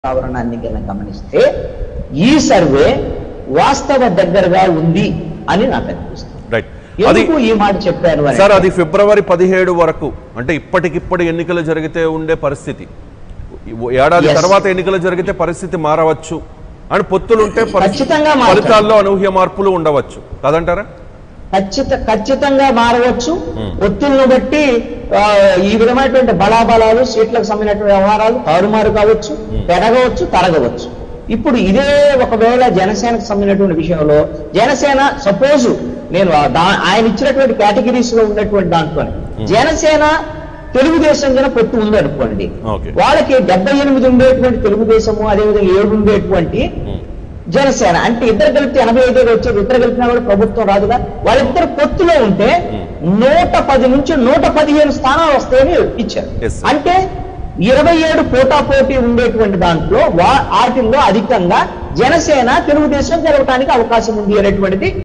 వాతావరణాన్ని కనుక గమనిస్తే ఈ సర్వే వాస్తవ దగ్గరగా ఉంది అని నాకు అనిపిస్తుంది రైట్ అది ఎందుకు ఈ మాట చెప్పాను అని సార్ అది ఫిబ్రవరి పదిహేడు వరకు అంటే ఇప్పటికిప్పుడు ఎన్నికలు జరిగితే ఉండే పరిస్థితి ఏడాది Yes. తర్వాత ఎన్నికలు జరిగితే పరిస్థితి మారవచ్చు అని పొత్తులు ఉంటే పరిస్థితి- ఖచ్చితంగా మారుతాయి. ఫలితాల్లో అనూహ్య మార్పులు ఉండవచ్చు కాదంటారా ఖచ్చిత ఖచ్చితంగా మారవచ్చు Hmm. ఒత్తిళ్లను బట్టి ఆ, ఈ విధమైనటువంటి బలాబలాలు సీట్లకు సంబంధించినటువంటి వ్యవహారాలు తారుమారు కావచ్చు పెరగవచ్చు తరగవచ్చు ఇప్పుడు ఇదే ఒకవేళ జనసేనకు సంబంధించినటువంటి విషయంలో జనసేన సపోజ్ నేను ఆ దా- ఆయన ఇచ్చినటువంటి కేటగిరీస్ లో ఉన్నటువంటి దాంట్లో జనసేన తెలుగుదేశం జన పొత్తు ఉంది అనుకోండి Okay. వాళ్ళకి డెబ్బై ఎనిమిది ఉండేటువంటి తెలుగుదేశము అదేవిధంగా ఏడు ఉండేటువంటి జనసేన అంటే ఇద్దరు కలిపితే ఎనభై ఐదు వచ్చారు ఇద్దరు కలిపినా కూడా ప్రభుత్వం రాదుగా వాళ్ళిద్దరు పొత్తులో ఉంటే నూట పది నుంచి నూట పదిహేను స్థానాలు వస్తాయని ఇచ్చారు Yes, sir. అంటే ఇరవై ఏడు పోటాపోటీ ఉండేటువంటి దాంట్లో వా- వాటిల్లో అధికంగా జనసేన తెలుగుదేశం జరగడానికి అవకాశం ఉంది అనేటువంటిది